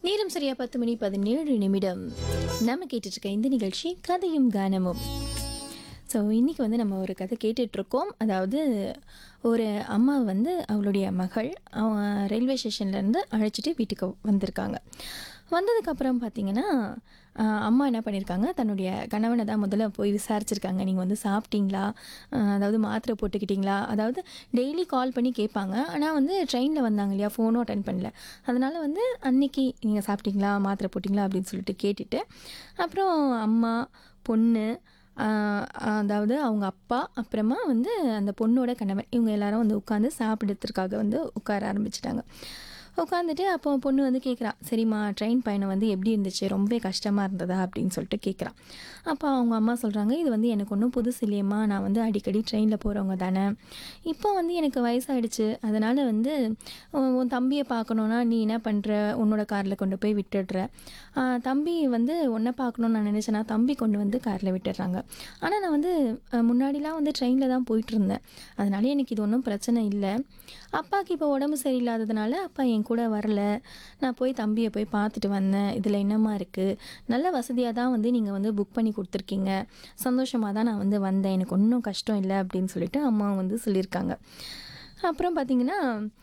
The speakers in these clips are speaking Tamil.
நேரம் சரியா பத்து மணி பதினேழு நிமிடம் நம்ம கேட்டுட்டு இருக்க இந்த நிகழ்ச்சி கதையும் கானமும் ஸோ இன்றைக்கி வந்து நம்ம ஒரு கதை கேட்டுட்ருக்கோம் அதாவது ஒரு அம்மா வந்து அவளுடைய மகள் அவன் ரயில்வே ஸ்டேஷன்லேருந்து அழைச்சிட்டு வீட்டுக்கு வந்திருக்காங்க வந்ததுக்கப்புறம் பார்த்தீங்கன்னா ஆஹ், அம்மா என்ன பண்ணியிருக்காங்க தன்னுடைய கணவனை தான் முதல்ல போய் விசாரிச்சிருக்காங்க நீங்கள் வந்து சாப்பிட்டீங்களா ஆஹ், அதாவது மாத்திரை போட்டுக்கிட்டீங்களா அதாவது டெய்லி கால் பண்ணி கேட்பாங்க ஆனால் வந்து ட்ரெயினில் வந்தாங்க இல்லையா ஃபோனும் அட்டன் பண்ணல அதனால் வந்து அன்னைக்கு நீங்கள் சாப்பிட்டீங்களா மாத்திரை போட்டிங்களா அப்படின்னு சொல்லிட்டு கேட்டுட்டு அப்புறம் அம்மா பொண்ணு ஆஹ் அதாவது அவங்க அப்பா அப்புறமா வந்து அந்த பொண்ணோட கணவன் இவங்க எல்லாரும் வந்து உட்காந்து சாப்பிடுறதுக்காக வந்து உட்கார ஆரம்பிச்சிட்டாங்க உட்காந்துட்டு அப்போ பொண்ணு வந்து கேட்குறா சரிம்மா ட்ரெயின் பயணம் வந்து எப்படி இருந்துச்சு ரொம்ப கஷ்டமாக இருந்ததா அப்படின்னு சொல்லிட்டு கேட்குறான் அப்போ அவங்க அம்மா சொல்கிறாங்க இது வந்து எனக்கு ஒன்றும் புதுசு இல்லையம்மா நான் வந்து அடிக்கடி ட்ரெயினில் போகிறவங்க தானே இப்போ வந்து எனக்கு வயசாயிடுச்சு அதனால் வந்து உன் உன் தம்பியை பார்க்கணுன்னா நீ என்ன பண்ணுற உன்னோட காரில் கொண்டு போய் விட்டுடுற ஆஹ் தம்பி வந்து உன்னை பார்க்கணுன்னு நான் நினச்சேன்னா தம்பி கொண்டு வந்து காரில் விட்டுடுறாங்க ஆனால் நான் வந்து அஹ், முன்னாடிலாம் வந்து ட்ரெயினில் தான் போயிட்டு இருந்தேன் அதனால எனக்கு இது ஒன்றும் பிரச்சனை இல்லை அப்பாவுக்கு இப்போ உடம்பு சரியில்லாததுனால அப்பா என் கூட வரல நான் போய் தம்பியை போய் பார்த்துட்டு வந்தேன் இதில் என்னம்மா இருக்குது நல்ல வசதியாக தான் வந்து நீங்கள் வந்து புக் பண்ணி கொடுத்துருக்கீங்க சந்தோஷமாக தான் நான் வந்து வந்தேன் எனக்கு ஒன்றும் கஷ்டம் இல்லை அப்படின்னு சொல்லிட்டு அம்மா வந்து சொல்லியிருக்காங்க அப்புறம் பார்த்தீங்கன்னா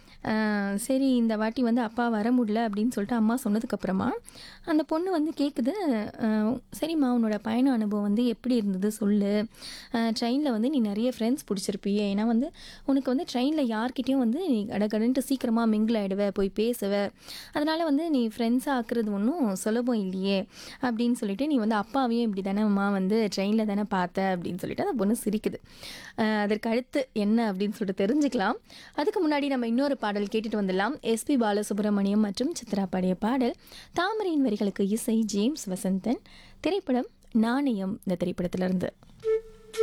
ஆஹ், சரி இந்த வாட்டி வந்து அப்பா வர முடியல அப்படின்னு சொல்லிட்டு அம்மா சொன்னதுக்கப்புறமா அந்த பொண்ணு வந்து கேட்குது ஆஹ், சரிம்மா உன்னோட பயண அனுபவம் வந்து எப்படி இருந்தது சொல்லு ட்ரெயினில் வந்து நீ நிறைய ஃப்ரெண்ட்ஸ் பிடிச்சிருப்பியே ஏன்னா வந்து உனக்கு வந்து ட்ரெயினில் யார்கிட்டயும் வந்து நீ கடகடன்ட்டு சீக்கிரமாக மிங்கிள் ஆகிடுவ போய் பேசுவ அதனால் வந்து நீ ஃப்ரெண்ட்ஸாக ஆக்குறது ஒன்றும் சுலபம் இல்லையே அப்படின்னு சொல்லிட்டு நீ வந்து அப்பாவையும் இப்படி தானேம்மா வந்து ட்ரெயினில் தானே பார்த்த அப்படின்னு சொல்லிட்டு அந்த பொண்ணு சிரிக்குது ஆஹ், அதற்கு அடுத்து என்ன அப்படின்னு சொல்லிட்டு தெரிஞ்சுக்கலாம் அதுக்கு முன்னாடி நம்ம இன்னொரு பாடல் கேட்டுட்டு வந்துடலாம் எஸ்பி பாலசுப்ரமணியம் மற்றும் சித்ரா பாடிய பாடல் தாமரையின் வரிகளுக்கு இசை ஜேம்ஸ் வசந்தன் திரைப்படம் நாணயம் இந்த திரைப்படத்திலிருந்து